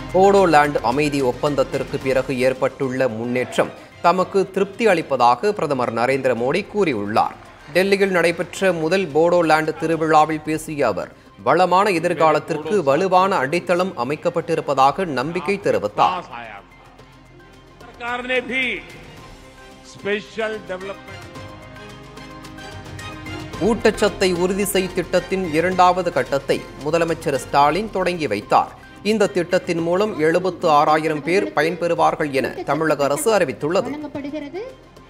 போடோலாந்து அமைதி ஒப்பந்தத்திற்கு பிறகு ஏற்பட்டுள்ள முன்னேற்றம் தமக்கு திருப்தி அளிப்பதாக பிரதமர் நரேந்திர மோடி கூறியுள்ளார் டெல்லியில் நடைபெற்ற முதல் போடோலாந்து திருவிழாவில் பேசிய அவர் வளமான எதிர்காலத்திற்கு வலுவான அடித்தளம் அமைக்கப்பட்டிருப்பதாக நம்பிக்கை தெரிவித்தார் पास आया सरकार ने भी स्पेशल डेवलपमेंट ஊட்டச்சத்தை உறுதி செய் திட்டத்தின் இரண்டாவது கட்டத்தை முதலமைச்சர் ஸ்டாலின் தொடங்கி வைத்தார் இந்த திட்டத்தின் மூலம் எழுபத்து ஆறாயிரம் பேர் பயன்பெறுவார்கள் என தமிழக அரசு அறிவித்துள்ளது வழங்கப்படுகிறது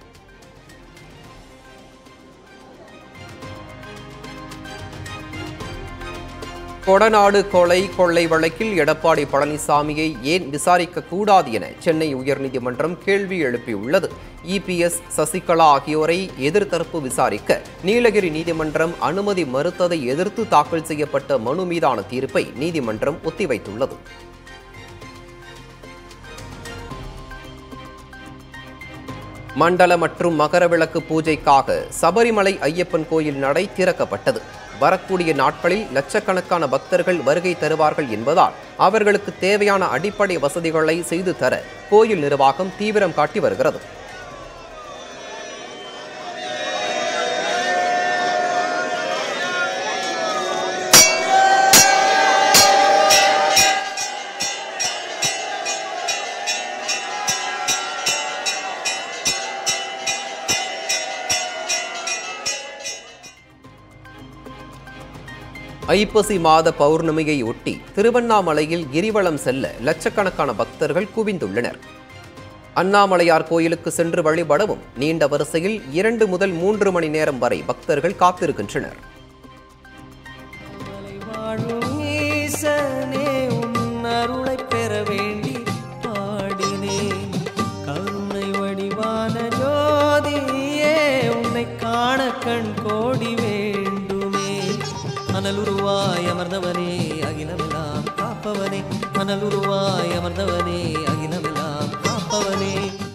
கொடநாடு கொலை கொள்ளை வழக்கில் எடப்பாடி பழனிசாமியை ஏன் விசாரிக்க கூடாது என சென்னை உயர்நீதிமன்றம் கேள்வி எழுப்பியுள்ளது இபிஎஸ் சசிகலா ஆகியோரை எதிர்த்தரப்பு விசாரிக்க நீலகிரி நீதிமன்றம் அனுமதி மறுத்ததை எதிர்த்து தாக்கல் செய்யப்பட்ட மனு மீதான தீர்ப்பை நீதிமன்றம் ஒத்திவைத்துள்ளது மண்டல மற்றும் மகரவிளக்கு பூஜைக்காக சபரிமலை ஐயப்பன் கோயில் நடை திறக்கப்பட்டது வரக்கூடிய நாட்களில் லட்சக்கணக்கான பக்தர்கள் வருகை தருவார்கள் என்பதால் அவர்களுக்கு தேவையான அடிப்படை வசதிகளை செய்து தர கோயில் நிர்வாகம் தீவிரம் காட்டி வருகிறது ஐப்பசி மாத பௌர்ணமியை ஒட்டி திருவண்ணாமலையில் கிரிவலம் செல்ல லட்சக்கணக்கான பக்தர்கள் குவிந்துள்ளனர் அண்ணாமலையார் கோயிலுக்கு சென்று வழிபடவும் நீண்ட வரிசையில் இரண்டு முதல் மூன்று மணி நேரம் வரை பக்தர்கள் காத்திருக்கின்றனர் மலை வாழும் ஈசனே உன் அருளைப் பெற வேண்டி பாடினேன் கருணை வடிவான ஜோதியே உன்னை காண கண் கோடி வேண்டுமே அனலுருவாய் அமர்ந்தவனே அகிலமெல்லாம் காப்பவனே அனலுருவாய் அமர்ந்தவனே அகிலமெல்லாம் காப்பவனே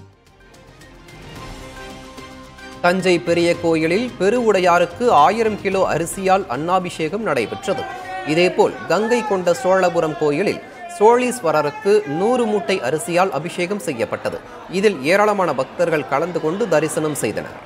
தஞ்சை பெரிய கோயிலில் பெருவுடையாருக்கு ஆயிரம் கிலோ அரிசியால் அன்னாபிஷேகம் நடைபெற்றது இதேபோல் கங்கை கொண்ட சோழபுரம் கோயிலில் சோழீஸ்வரருக்கு நூறு மூட்டை அரிசியால் அபிஷேகம் செய்யப்பட்டது இதில் ஏராளமான பக்தர்கள் கலந்து கொண்டு தரிசனம் செய்தனர்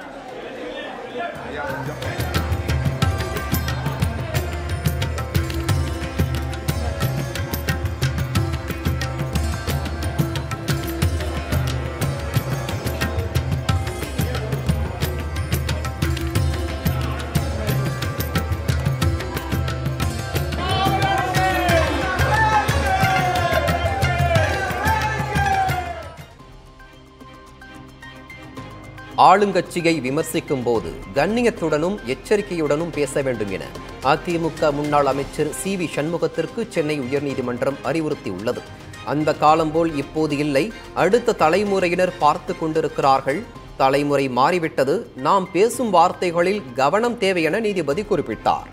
ஆளுங்கட்சியை விமர்சிக்கும் போது கண்ணியத்துடனும் எச்சரிக்கையுடனும் பேச வேண்டும் என அதிமுக முன்னாள் அமைச்சர் சி வி சண்முகத்திற்கு சென்னை உயர்நீதிமன்றம் அறிவுறுத்தியுள்ளது அந்த காலம் போல் இப்போது இல்லை அடுத்த தலைமுறையினர் பார்த்து கொண்டிருக்கிறார்கள் தலைமுறை மாறிவிட்டது நாம் பேசும் வார்த்தைகளில் கவனம் தேவை என நீதிபதி குறிப்பிட்டார்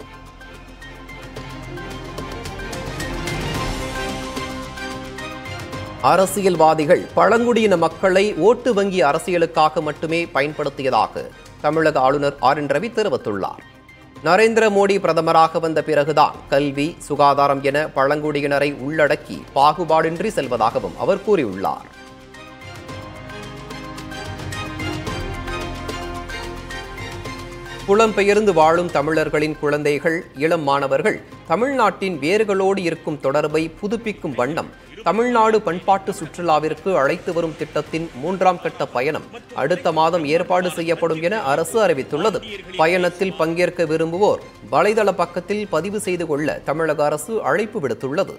அரசியல்வாதிகள் பழங்குடியின மக்களை ஓட்டு வங்கி அரசியலுக்காக மட்டுமே பயன்படுத்தியதாக தமிழக ஆளுநர் ஆர் என் ரவி தெரிவித்துள்ளார் நரேந்திர மோடி பிரதமராக வந்த பிறகுதான் கல்வி சுகாதாரம் என பழங்குடியினரை உள்ளடக்கி பாகுபாடின்றி செல்வதாகவும் அவர் கூறியுள்ளார் புலம்பெயர்ந்து வாழும் தமிழர்களின் குழந்தைகள் இளம் மாணவர்கள் தமிழ்நாட்டின் வேர்களோடு இருக்கும் தொடர்பை புதுப்பிக்கும் வண்ணம் தமிழ்நாடு பண்பாட்டு சுற்றுலாவிற்கு அழைத்து வரும் திட்டத்தின் மூன்றாம் கட்ட பயணம் அடுத்த மாதம் ஏற்பாடு செய்யப்படும் என அரசு அறிவித்துள்ளது பயணத்தில் பங்கேற்க விரும்புவோர் வலைதள பக்கத்தில் பதிவு செய்து கொள்ள தமிழக அரசு அழைப்பு விடுத்துள்ளது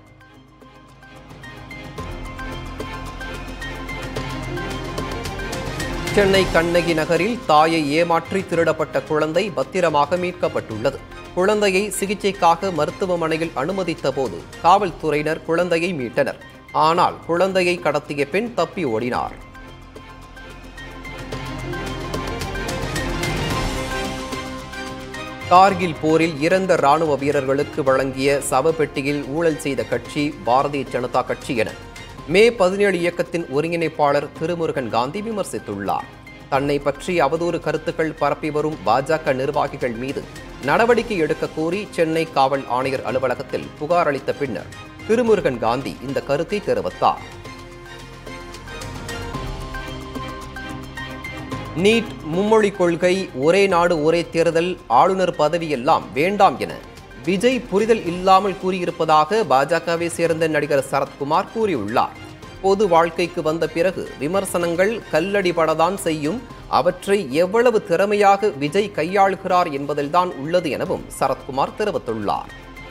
சென்னை கண்ணகி நகரில் தாயை ஏமாற்றி திருடப்பட்ட குழந்தை பத்திரமாக மீட்கப்பட்டுள்ளது குழந்தையை சிகிச்சைக்காக மருத்துவமனையில் அனுமதித்த போது காவல்துறையினர் குழந்தையை மீட்டனர் ஆனால் குழந்தையை கடத்திய பெண் தப்பி ஓடினார் கார்கில் போரில் இறந்த ராணுவ வீரர்களுக்கு வழங்கிய சவப்பெட்டியில் ஊழல் செய்த கட்சி பாரதிய ஜனதா கட்சி என மே பதினேழு இயக்கத்தின் ஒருங்கிணைப்பாளர் திருமுருகன் காந்தி விமர்சித்துள்ளார் தன்னை பற்றி அவதூறு கருத்துக்கள் பரப்பி வரும் பாஜக நிர்வாகிகள் மீது நடவடிக்கை எடுக்க கோரி சென்னை காவல் ஆணையர் அலுவலகத்தில் புகார் அளித்த பின்னர் திருமுருகன் காந்தி இந்த கருத்தை தெரிவித்தார் நீட் மும்மொழி கொள்கை ஒரே நாடு ஒரே தேர்தல் ஆளுநர் பதவியெல்லாம் வேண்டாம் என விஜய் புரிதல் இல்லாமல் கூறியிருப்பதாக பாஜகவை சேர்ந்த நடிகர் சரத்குமார் கூறியுள்ளார் பொது வாழ்க்கைக்கு வந்த பிறகு விமர்சனங்கள் கல்லடிபடதான் செய்யும் அவற்றை எவ்வளவு திறமையாக விஜய் கையாளுகிறார் என்பதில்தான் உள்ளது எனவும் சரத்குமார் தெரிவித்துள்ளார்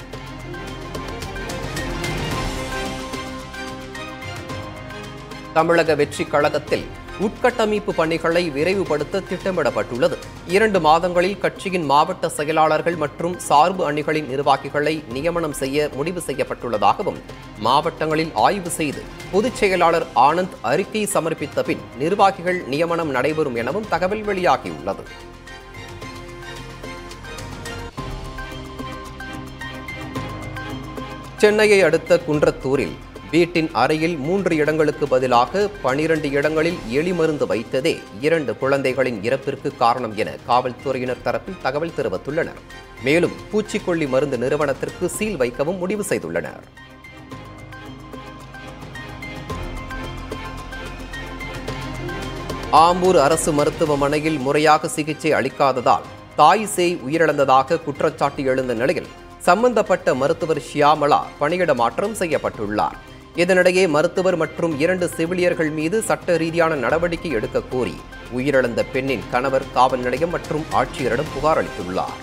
தமிழக வெற்றி கழகத்தில் உட்கட்டமைப்பு பணிகளை விரைவுபடுத்த திட்டமிடப்பட்டுள்ளது இரண்டு மாதங்களில் கட்சியின் மாவட்ட செயலாளர்கள் மற்றும் சார்பு அணிகளின் நிர்வாகிகளை நியமனம் செய்ய முடிவு செய்யப்பட்டுள்ளதாகவும் மாவட்டங்களில் ஆய்வு செய்து பொதுச் செயலாளர் ஆனந்த் அறிக்கை சமர்ப்பித்த பின் நிர்வாகிகள் நியமனம் நடைபெறும் எனவும் தகவல் வெளியாகியுள்ளது சென்னையை அடுத்த குன்றத்தூரில் வீட்டின் அறையில் மூன்று இடங்களுக்கு பதிலாக பனிரண்டு இடங்களில் எலி மருந்து வைத்ததே இரண்டு குழந்தைகளின் இறப்பிற்கு காரணம் என காவல்துறையினர் தரப்பில் தகவல் தெரிவித்துள்ளனர் மேலும் பூச்சிக்கொல்லி மருந்து நிறுவனத்திற்கு சீல் வைக்கவும் முடிவு செய்துள்ளனர் ஆம்பூர் அரசு மருத்துவமனையில் முறையாக சிகிச்சை அளிக்காததால் தாய் சேய் உயிரிழந்ததாக குற்றச்சாட்டு எழுந்த நிலையில் சம்பந்தப்பட்ட மருத்துவர் ஷியாமளா பணியிட மாற்றம் செய்யப்பட்டுள்ளார் இதனிடையே மருத்துவர் மற்றும் இரண்டு செவிலியர்கள் மீது சட்ட ரீதியான நடவடிக்கை எடுக்க கோரி உயிரிழந்த பெண்ணின் கணவர் காவல் நிலையம் மற்றும் ஆட்சியரிடம் புகார் அளித்துள்ளார்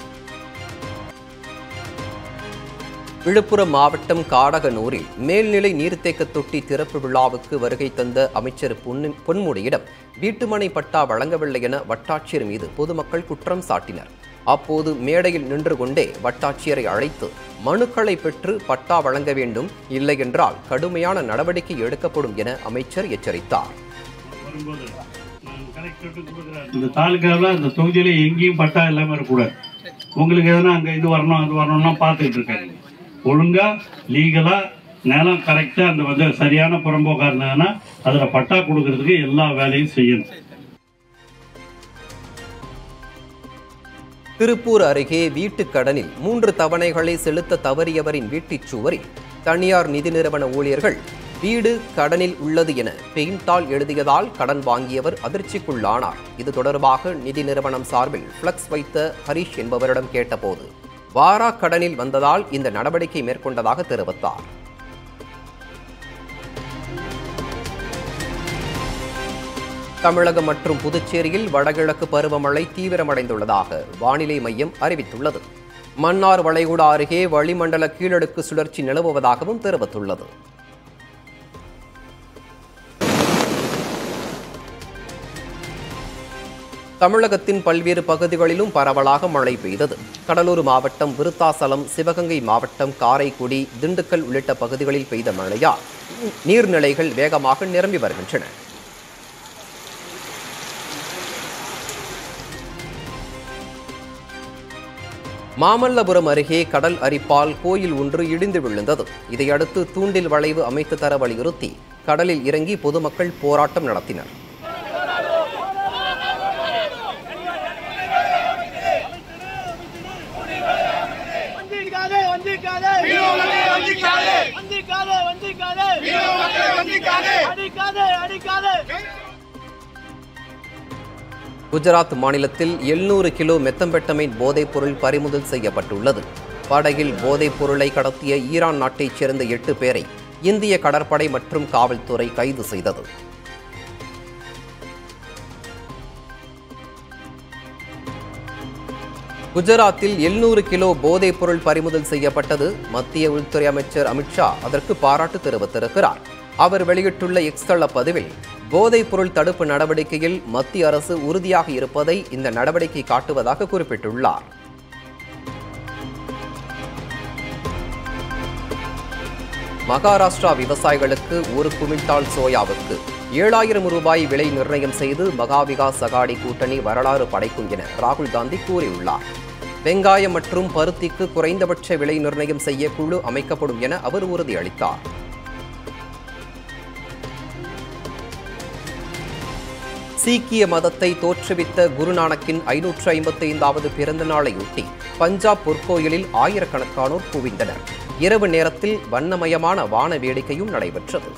விழுப்புரம் மாவட்டம் காடகனூரில் மேல்நிலை நீர்த்தேக்க தொட்டி திறப்பு விழாவுக்கு வருகை தந்த அமைச்சர் பொன்னு- பொன்முடியிடம் வீட்டுமனை பட்டா வழங்கவில்லை என வட்டாட்சியர் மீது பொதுமக்கள் குற்றம் சாட்டினர் அப்போது மேடையில் நின்று கொண்டே வட்டாட்சியரை அழைத்து மனுக்களை பெற்று பட்டா வழங்க வேண்டும் இல்லையென்றால் கடுமையான நடவடிக்கை எடுக்கப்படும் என அமைச்சர் எச்சரித்தார் வரும்போது நான் கலெக்டர்கிட்ட கொடுக்குறேன். இந்த தாலுக்காவில் இந்த தொகுதியில எங்கேயும் பட்டா இல்லாம இருக்கக்கூடாது உங்களுக்கு எதனா அங்க இது வரணும் அது வரணும்னா பார்த்துக்கிட்டு இருக்காங்க ஒழுங்கா லீகலா நிலம் கரெக்டா அந்த வந்து சரியான புறம்போக்கா இருந்தாங்கன்னா அதுல பட்டா கொடுக்கறதுக்கு எல்லா வேலையும் செய்யணும் திருப்பூர் அருகே வீட்டுக் கடனில் மூன்று தவணைகளை செலுத்த தவறியவரின் வீட்டுச் சுவரில் தனியார் நிதி நிறுவன ஊழியர்கள் வீடு கடனில் உள்ளது என பெயிண்டால் எழுதியதால் கடன் வாங்கியவர் அதிர்ச்சிக்குள்ளானார் இது தொடர்பாக நிதி நிறுவனம் சார்பில் பிளக்ஸ் வைத்த ஹரிஷ் என்பவரிடம் கேட்டபோது வாரா கடனில் வந்ததால் இந்த நடவடிக்கை மேற்கொண்டதாக தெரிவித்தார் தமிழகம் மற்றும் புதுச்சேரியில் வடகிழக்கு பருவமழை தீவிரமடைந்துள்ளதாக வானிலை மையம் அறிவித்துள்ளது மன்னார் வளைகுடா அருகே வளிமண்டல கீழடுக்கு சுழற்சி நிலவுவதாகவும் தெரிவித்துள்ளது தமிழகத்தின் பல்வேறு பகுதிகளிலும் பரவலாக மழை பெய்தது கடலூர் மாவட்டம் விருத்தாசலம் சிவகங்கை மாவட்டம் காரைக்குடி திண்டுக்கல் உள்ளிட்ட பகுதிகளில் பெய்த மழையால் நீர்நிலைகள் வேகமாக நிரம்பி வருகின்றன மாமல்லபுரம் அருகே கடல் அரிப்பால் கோயில் ஒன்று இடிந்து விழுந்தது இதையடுத்து தூண்டில் வளைவு அமைத்து தர வலியுறுத்தி கடலில் இறங்கி பொதுமக்கள் போராட்டம் நடத்தினர் வந்திக்காதே வந்திக்காதே வந்திக்காதே வந்திக்காதே வந்திக்காதே வந்திக்காதே அடிக்காதே அடிக்காதே குஜராத் மாநிலத்தில் 700 கிலோ மெத்தம்பெட்டமைன் போதைப் பொருள் பறிமுதல் செய்யப்பட்டுள்ளது படகில் போதைப் பொருளை கடத்திய ஈரான் நாட்டைச் சேர்ந்த எட்டு பேரை இந்திய கடற்படை மற்றும் காவல்துறை கைது செய்தது குஜராத்தில் 700 கிலோ போதைப் பொருள் பறிமுதல் செய்யப்பட்டது மத்திய உள்துறை அமைச்சர் அமித்ஷா அதற்கு பாராட்டு தெரிவித்திருக்கிறார் அவர் வெளியிட்டுள்ள எக்ஸ் தள பதிவில் போதைப் பொருள் தடுப்பு நடவடிக்கையில் மத்திய அரசு உறுதியாக இருப்பதை இந்த நடவடிக்கை காட்டுவதாக குறிப்பிட்டுள்ளார் மகாராஷ்டிரா விவசாயிகளுக்கு ஒரு குமிண்டால் சோயாவுக்கு ஏழாயிரம் ரூபாய் விலை நிர்ணயம் செய்து மகாவிகாஸ் அகாடி கூட்டணி வரலாறு படைக்கும் என ராகுல் காந்தி கூறியுள்ளார் வெங்காயம் மற்றும் பருத்திக்கு குறைந்தபட்ச விலை நிர்ணயம் செய்ய குழு அமைக்கப்படும் என அவர் உறுதியளித்தார் சீக்கிய மதத்தை தோற்றுவித்த குருநானக்கின் ஐநூற்று ஐம்பத்தி ஐந்தாவது பிறந்த நாளையொட்டி பஞ்சாப் பொற்கோயிலில் ஆயிரக்கணக்கானோர் குவிந்தனர் இரவு நேரத்தில் வண்ணமயமான வான வேடிக்கையும் நடைபெற்றது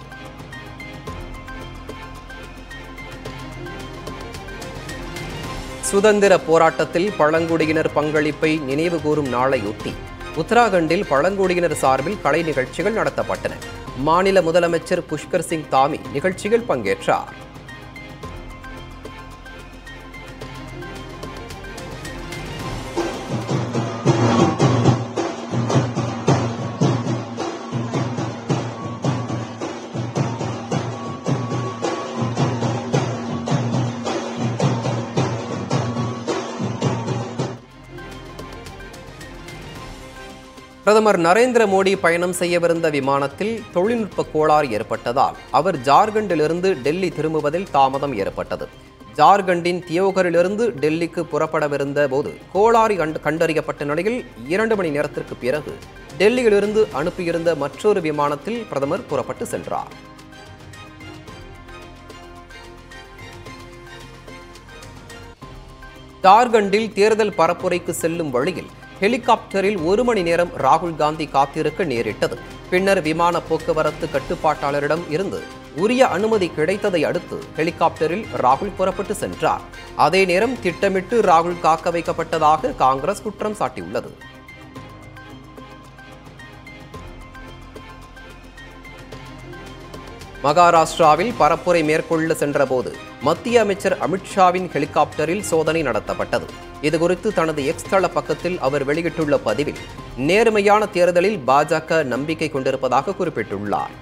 சுதந்திர போராட்டத்தில் பழங்குடியினர் பங்களிப்பை நினைவுகூரும் நாளையொட்டி உத்தராகண்டில் பழங்குடியினர் சார்பில் கலை நிகழ்ச்சிகள் நடத்தப்பட்டன மாநில முதலமைச்சர் புஷ்கர் சிங் தாமி நிகழ்ச்சியில் பங்கேற்றார் பிரதமர் நரேந்திர மோடி பயணம் செய்யவிருந்த விமானத்தில் தொழில்நுட்ப கோளாறு ஏற்பட்டதால் அவர் ஜார்க்கண்டிலிருந்து டெல்லி திரும்புவதில் தாமதம் ஏற்பட்டது ஜார்க்கண்டின் தியோகரிலிருந்து டெல்லிக்கு புறப்படவிருந்த போது கோளாறு கண்டு- கண்டறியப்பட்ட நிலையில் இரண்டு மணி நேரத்திற்கு பிறகு டெல்லியிலிருந்து அனுப்பியிருந்த மற்றொரு விமானத்தில் பிரதமர் புறப்பட்டு சென்றார் ஜார்க்கண்டில் தேர்தல் பரப்புரைக்கு செல்லும் வழியில் ஹெலிகாப்டரில் ஒரு மணி நேரம் ராகுல் காந்தி காத்திருக்க நேரிட்டது பின்னர் விமான போக்குவரத்து கட்டுப்பாட்டாளரிடம் இருந்து உரிய அனுமதி கிடைத்ததை அடுத்து ஹெலிகாப்டரில் ராகுல் புறப்பட்டு சென்றார் அதே நேரம் திட்டமிட்டு ராகுல் காக்க வைக்கப்பட்டதாக காங்கிரஸ் குற்றம் சாட்டியுள்ளது மகாராஷ்டிராவில் பரப்புரை மேற்கொள்ள சென்றபோது மத்திய அமைச்சர் அமித்ஷாவின் ஹெலிகாப்டரில் சோதனை நடத்தப்பட்டது இதுகுறித்து தனது எக்ஸ் தள பக்கத்தில் அவர் வெளியிட்டுள்ள பதிவில் நேர்மையான தேர்தலில் பாஜக நம்பிக்கை கொண்டிருப்பதாக குறிப்பிட்டுள்ளார்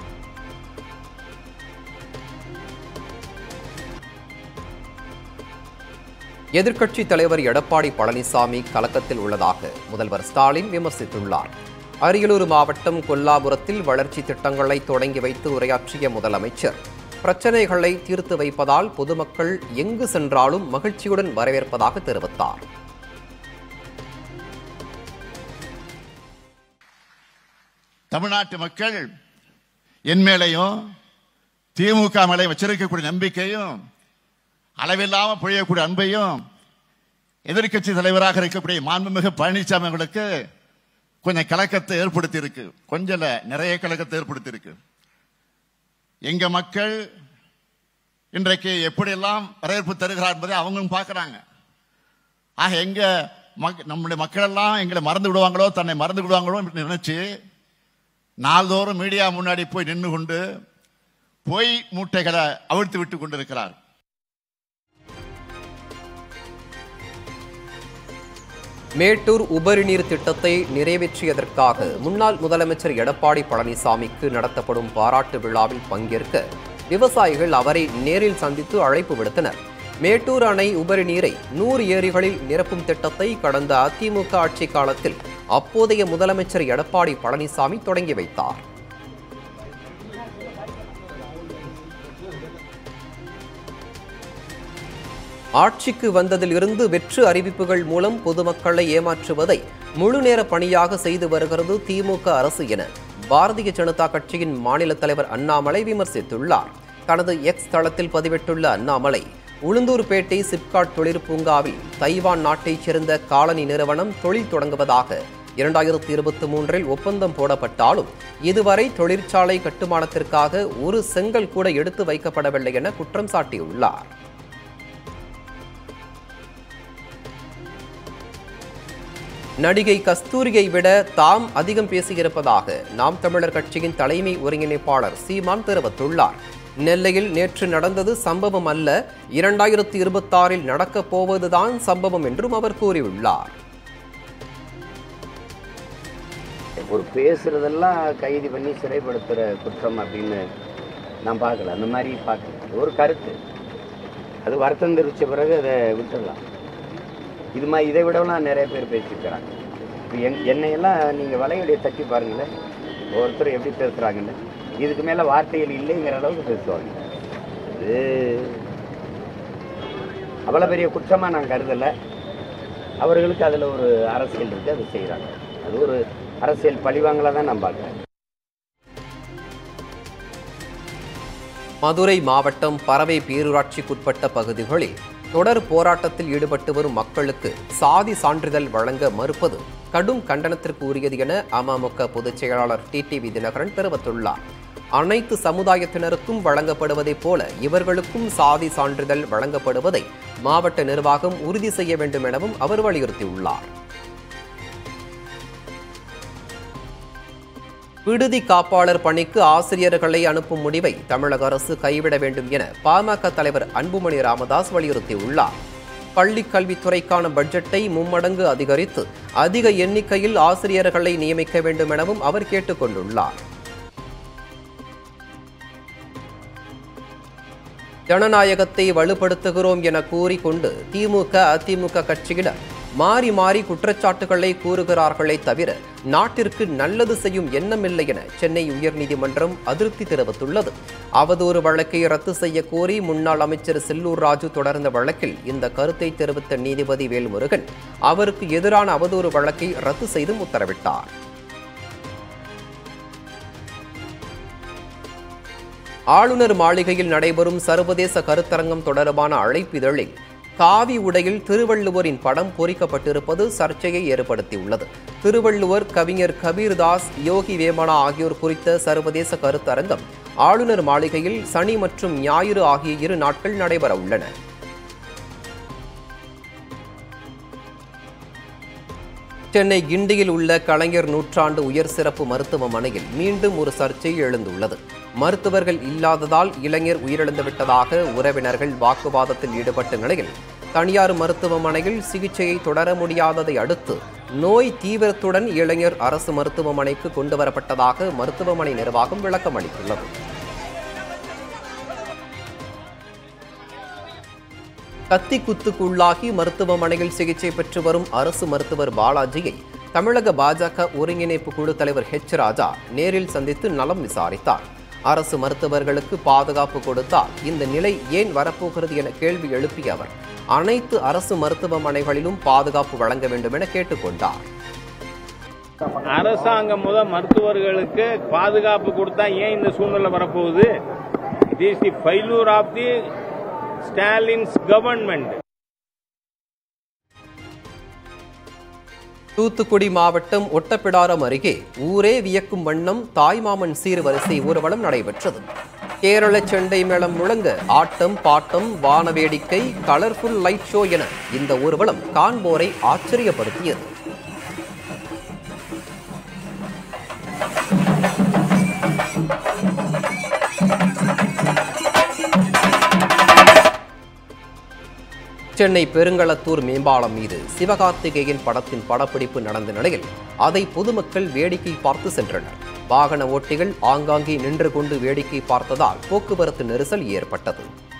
எதிர்க்கட்சி தலைவர் எடப்பாடி பழனிசாமி கலக்கத்தில் உள்ளதாக முதல்வர் ஸ்டாலின் விமர்சித்துள்ளார் அரியலூர் மாவட்டம் கொல்லாபுரத்தில் வளர்ச்சி திட்டங்களை தொடங்கி வைத்து உரையாற்றிய முதலமைச்சர் பிரச்சனைகளை தீர்த்து வைப்பதால் பொதுமக்கள் எங்கு சென்றாலும் மகிழ்ச்சியுடன் வரவேற்பதாக தெரிவித்தார் தமிழ்நாட்டு மக்கள் என் மேலையும் திமுக மேலே வச்சிருக்கக்கூடிய நம்பிக்கையும் அளவில்லாம பொழியக்கூடிய அன்பையும் எதிர்க்கட்சி தலைவராக இருக்கக்கூடிய மாண்புமிகு பழனிசாமி அவர்களுக்கு கொஞ்சம் கலக்கத்தை ஏற்படுத்தி இருக்கு கொஞ்சம் இல்ல, நிறைய கலக்கத்தை ஏற்படுத்தி இருக்கு எங்க மக்கள் இன்றைக்கு எப்படியெல்லாம் வரவேற்பு தருகிறார் என்பதை அவங்களும் பார்க்கறாங்க ஆக எங்க மக்- நம்முடைய மக்கள் எல்லாம் எங்களை மறந்து விடுவாங்களோ தன்னை மறந்து விடுவாங்களோ என்று நினைச்சு நாள்தோறும் மீடியா முன்னாடி போய் நின்று கொண்டு பொய் மூட்டைகளை அவிழ்த்து விட்டு கொண்டிருக்கிறார் மேட்டூர் உபரி நீர் திட்டத்தை நிறைவேற்றியதற்காக முன்னாள் முதலமைச்சர் எடப்பாடி பழனிசாமிக்கு நடத்தப்படும் பாராட்டு விழாவில் பங்கேற்க விவசாயிகள் அவரை நேரில் சந்தித்து அழைப்பு விடுத்தனர் மேட்டூர் அணை உபரி நீரை நூறு ஏரிகளில் நிரப்பும் திட்டத்தை கடந்த அதிமுக ஆட்சி காலத்தில் அப்போதைய முதலமைச்சர் எடப்பாடி பழனிசாமி தொடங்கி வைத்தார் ஆட்சிக்கு வந்ததிலிருந்து வெற்று அறிவிப்புகள் மூலம் பொதுமக்களை ஏமாற்றுவதை முழுநேர பணியாக செய்து வருகிறது திமுக அரசு என பாரதிய ஜனதா கட்சியின் மாநில தலைவர் அண்ணாமலை விமர்சித்துள்ளார் தனது எக்ஸ் தளத்தில் பதிவிட்டுள்ள அண்ணாமலை உளுந்தூர்பேட்டை சிப்காட் தொழிற்பூங்காவில் தைவான் நாட்டைச் சேர்ந்த காலனி நிறுவனம் தொழில் தொடங்குவதாக இரண்டாயிரத்தி இருபத்தி மூன்றில் ஒப்பந்தம் போடப்பட்டாலும் இதுவரை தொழிற்சாலை கட்டுமானத்திற்காக ஒரு செங்கல் கூட எடுத்து வைக்கப்படவில்லை என குற்றம் சாட்டியுள்ளார் நடிகை கஸ்தூரியை விட தாம் அதிகம் பேசியிருப்பதாக நாம் தமிழர் கட்சியின் தலைமை ஒருங்கிணைப்பாளர் சீமான் தெரிவித்துள்ளார் நெல்லையில் நேற்று நடந்தது சம்பவம் அல்ல இரண்டாயிரத்தி இருபத்தாறில் நடக்கப் போவதுதான் சம்பவம் என்றும் அவர் கூறியுள்ளார் ஒரு பேசுறதெல்லாம் கைது பண்ணி சிறைப்படுத்துகிற குற்றம் அப்படின்னு நான் பார்க்கல அந்த மாதிரி பார்க்கல அது ஒரு கருத்து அது வருத்தம் தெரிவித்த பிறகு அதை விட்டுடலாம் இது மாதிரி இதை விடலாம் நிறைய பேர் பேசியிருக்கிறாங்க இப்போ என் என்னையெல்லாம் நீங்கள் வலையொலியை தட்டி பாருங்களேன் ஒருத்தர் எப்படி பேசுகிறாங்கன்னு இதுக்கு மேலே வார்த்தைகள் இல்லைங்கிற அளவுக்கு பேசுவாங்க இது அவ்வளோ பெரிய குற்றமாக நான் கருதலை அவர்களுக்கு அதில் ஒரு அரசியல் இருக்குது அதை செய்கிறாங்க அது ஒரு அரசியல் பழிவாங்கலாக தான் நான் பார்க்குறேன் மதுரை மாவட்டம் பறவை பேரூராட்சிக்குட்பட்ட பகுதிகளில் தொடர் போராட்டத்தில் ஈடுபட்டு வரும் மக்களுக்கு சாதி சான்றிதழ் வழங்க மறுப்பது கடும் கண்டனத்திற்கு உரியது என அமமுக பொதுச் செயலாளர் டிடிவி தினகரன் தெரிவித்துள்ளார் அனைத்து சமுதாயத்தினருக்கும் வழங்கப்படுவதைப் போல இவர்களுக்கும் சாதி சான்றிதழ் வழங்கப்படுவதை மாவட்ட நிர்வாகம் உறுதி செய்ய வேண்டும் எனவும் அவர் வலியுறுத்தியுள்ளார் விடுதி காப்பாளர் பணிக்கு ஆசிரியர்களை அனுப்பும் முடிவை தமிழக அரசு கைவிட வேண்டும் என பாமக தலைவர் அன்புமணி ராமதாஸ் வலியுறுத்தியுள்ளார் பள்ளிக் கல்வித்துறைக்கான பட்ஜெட்டை மும்மடங்கு அதிகரித்து அதிக எண்ணிக்கையில் ஆசிரியர்களை நியமிக்க வேண்டும் எனவும் அவர் கேட்டுக் கொண்டுள்ளார் ஜனநாயகத்தை வலுப்படுத்துகிறோம் என கூறிக்கொண்டு திமுக அதிமுக கட்சியினர் மாறி மாறி குற்றச்சாட்டுகளை கூறுகிறார்களே தவிர நாட்டிற்கு நல்லது செய்யும் எண்ணமில்லை என சென்னை உயர்நீதிமன்றம் அதிருப்தி தெரிவித்துள்ளது அவதூறு வழக்கை ரத்து செய்ய கோரி முன்னாள் அமைச்சர் செல்லூர் ராஜு தொடர்ந்த வழக்கில் இந்த கருத்தை தெரிவித்த நீதிபதி வேல்முருகன் அவருக்கு எதிரான அவதூறு வழக்கை ரத்து செய்தும் உத்தரவிட்டார் ஆளுநர் மாளிகையில் நடைபெறும் சர்வதேச கருத்தரங்கம் தொடர்பான அழைப்பிதழில் காவி உடையில் திருவள்ளுவரின் படம் பொறிக்கப்பட்டிருப்பது சர்ச்சையை ஏற்படுத்தியுள்ளது திருவள்ளுவர் கவிஞர் கபீர்தாஸ் யோகி வேமனா ஆகியோர் குறித்த சர்வதேச கருத்தரங்கம் ஆளுநர் மாளிகையில் சனி மற்றும் ஞாயிறு ஆகிய இரு நாட்கள் நடைபெற உள்ளன சென்னை கிண்டியில் உள்ள கலைஞர் நூற்றாண்டு உயர் சிறப்பு மருத்துவமனையில் மீண்டும் ஒரு சர்ச்சை எழுந்துள்ளது மருத்துவர்கள் இல்லாததால் இளைஞர் உயிரிழந்து விட்டதாக உறவினர்கள் வாக்குவாதத்தில் ஈடுபட்ட நிலையில் தனியார் மருத்துவமனையில் சிகிச்சையை தொடர முடியாததை அடுத்து நோய் தீவிரத்துடன் இளைஞர் அரசு மருத்துவமனைக்கு கொண்டு வரப்பட்டதாக மருத்துவமனை நிர்வாகம் விளக்கம் அளித்துள்ளது கத்தி குத்துக்குள்ளாகி மருத்துவமனையில் சிகிச்சை பெற்று வரும் அரசு மருத்துவர் பாலாஜியை தமிழக பாஜக ஒருங்கிணைப்பு குழு தலைவர் ஹெச் ராஜா நேரில் சந்தித்து நலம் விசாரித்தார் அரசு மருத்துவர்களுக்கு பாதுகாப்பு கொடுத்தால் இந்த நிலை ஏன் வரப்போகிறது என கேள்வி எழுப்பிய அவர் அனைத்து அரசு மருத்துவமனைகளிலும் பாதுகாப்பு வழங்க வேண்டும் என கேட்டுக்கொண்டார் அரசாங்கம் முத மருத்துவர்களுக்கு பாதுகாப்பு கொடுத்தா ஏன் இந்த சூழ்நிலை வரப்போகுது it is the failure of the Stalin's government Thoothukudi மாவட்டம் ஒட்டப்பிடாரம் அருகே ஊரே வியக்கும் வண்ணம் தாய்மாமன் சீர்வரிசை ஊர்வலம் நடைபெற்றது கேரள செண்டை மேளம் முழங்க ஆட்டம் பாட்டம் வானவேடிக்கை கலர்ஃபுல் லைட் ஷோ என இந்த ஊர்வலம் காண்போரை ஆச்சரியப்படுத்தியது சென்னை பெருங்களத்தூர் மேம்பாலம் மீது சிவகார்த்திகேயன் படத்தின் படப்பிடிப்பு நடந்த நிலையில் அதை பொதுமக்கள் வேடிக்கை பார்த்து சென்றனர் வாகன ஓட்டிகள் ஆங்காங்கே நின்று கொண்டு வேடிக்கை பார்த்ததால் போக்குவரத்து நெரிசல் ஏற்பட்டது